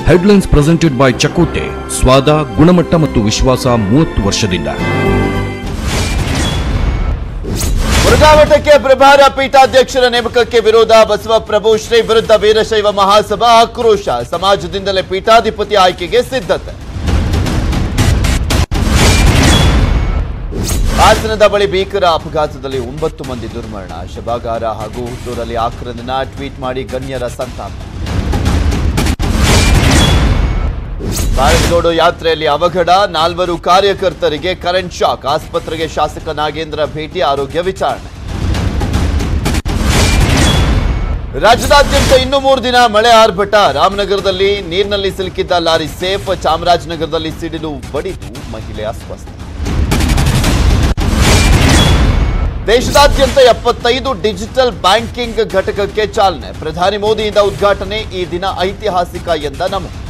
headlines presented by ಚಕೋಟೆ ಸ್ವಾದ ಗುಣಮಟ್ಟ ಮತ್ತು ವಿಶ್ವಾಸ ಮೂವತ್ತು ವರ್ಷದಿಂದ ಮುರುಘಾಮಠಕ್ಕೆ ಪ್ರಭಾರ ಪೀಠಾಧ್ಯಕ್ಷರ ನೇಮಕಕ್ಕೆ ವಿರೋಧ ಬಸವಪ್ರಭು ಶ್ರೀ ವಿರುದ್ಧ ವೀರಶೈವ ಮಹಾಸಭಾ ಆಕ್ರೋಶ ಸಮಾಜದಿಂದಲೇ ಪೀಠಾಧಿಪತಿ ಆಯ್ಕೆಗೆ ಸಿದ್ಧತೆ ಹಾಸನದ ಬಳಿ ಭೀಕರ ಅಪಘಾತದಲ್ಲಿ ಒಂಬತ್ತು ಮಂದಿ ದುರ್ಮರಣ ಶಬಾಗಾರ ಹಾಗೂ ಹುಟ್ಟೂರಲ್ಲಿ ಆಕ್ರಂದನ ಟ್ವೀಟ್ ಮಾಡಿ ಗಣ್ಯರ ಸಂತಾಪ ಭಾರತ್ ಜೋಡೋ ಯಾತ್ರೆಯಲ್ಲಿ ಅವಘಡ ನಾಲ್ವರು ಕಾರ್ಯಕರ್ತರಿಗೆ ಕರೆಂಟ್ ಶಾಕ್ ಆಸ್ಪತ್ರೆಗೆ ಶಾಸಕ ನಾಗೇಂದ್ರ ಭೇಟಿ ಆರೋಗ್ಯ ವಿಚಾರಣೆ ರಾಜ್ಯದಾದ್ಯಂತ ಇನ್ನು ಮೂರು ದಿನ ಮಳೆ ಆರ್ಭಟ ರಾಮನಗರದಲ್ಲಿ ನೀರಿನಲ್ಲಿ ಸಿಲುಕಿದ್ದ ಲಾರಿ ಸೇಫ್ ಚಾಮರಾಜನಗರದಲ್ಲಿ ಸಿಡಿಲು ಬಡಿದು ಮಹಿಳೆ ಅಸ್ವಸ್ಥ ದೇಶದಾದ್ಯಂತ ಎಪ್ಪತ್ತೈದು ಡಿಜಿಟಲ್ ಬ್ಯಾಂಕಿಂಗ್ ಘಟಕಕ್ಕೆ ಚಾಲನೆ ಪ್ರಧಾನಿ ಮೋದಿಯಿಂದ ಉದ್ಘಾಟನೆ ಈ ದಿನ ಐತಿಹಾಸಿಕ ಎಂದ ನಮೋ